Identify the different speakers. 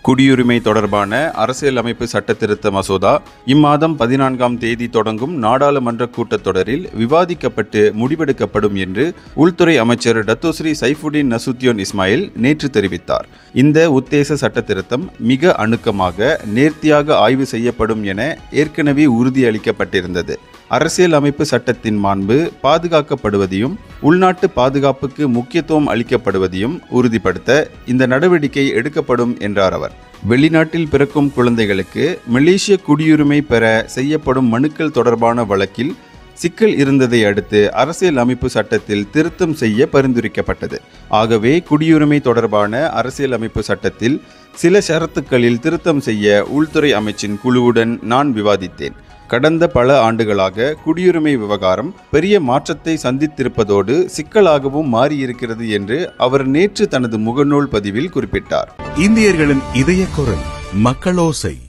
Speaker 1: குடியுரிமை தொடர்பான அரசியல் அமைப்பு சட்ட திருத்த மசோதா இம்மாதம் பதினான்காம் தேதி தொடங்கும் நாடாளுமன்ற கூட்டத்தொடரில் விவாதிக்கப்பட்டு முடிவெடுக்கப்படும் என்று உள்துறை அமைச்சர் டத்தோஸ்ரீ சைஃபுடின் நசுத்தியோன் இஸ்மாயில் நேற்று தெரிவித்தார் இந்த உத்தேச சட்ட திருத்தம் மிக அணுக்கமாக நேர்த்தியாக ஆய்வு செய்யப்படும் என ஏற்கனவே உறுதியளிக்கப்பட்டிருந்தது அரசியல் அமைப்பு சட்டத்தின் மாண்பு பாதுகாக்கப்படுவதையும் உள்நாட்டு பாதுகாப்புக்கு முக்கியத்துவம் அளிக்கப்படுவதையும் உறுதிப்படுத்த இந்த நடவடிக்கை எடுக்கப்படும் என்றார் அவர் வெளிநாட்டில் பிறக்கும் குழந்தைகளுக்கு மலேசிய குடியுரிமை பெற செய்யப்படும் மனுக்கள் தொடர்பான வழக்கில் சிக்கல் இருந்ததை அடுத்து அரசியல் அமைப்பு சட்டத்தில் திருத்தம் செய்ய பரிந்துரைக்கப்பட்டது ஆகவே குடியுரிமை தொடர்பான அரசியல் அமைப்பு சட்டத்தில் சில ஷரத்துக்களில் திருத்தம் செய்ய உள்துறை அமைச்சின் குழுவுடன் நான் விவாதித்தேன் கடந்த பல ஆண்டுகளாக குடியுரிமை விவகாரம் பெரிய மாற்றத்தை சந்தித்திருப்பதோடு சிக்கலாகவும் மாறியிருக்கிறது என்று அவர் நேற்று தனது முகநூல் பதிவில் குறிப்பிட்டார்
Speaker 2: இந்தியர்களின் இதய குரல் மக்களோசை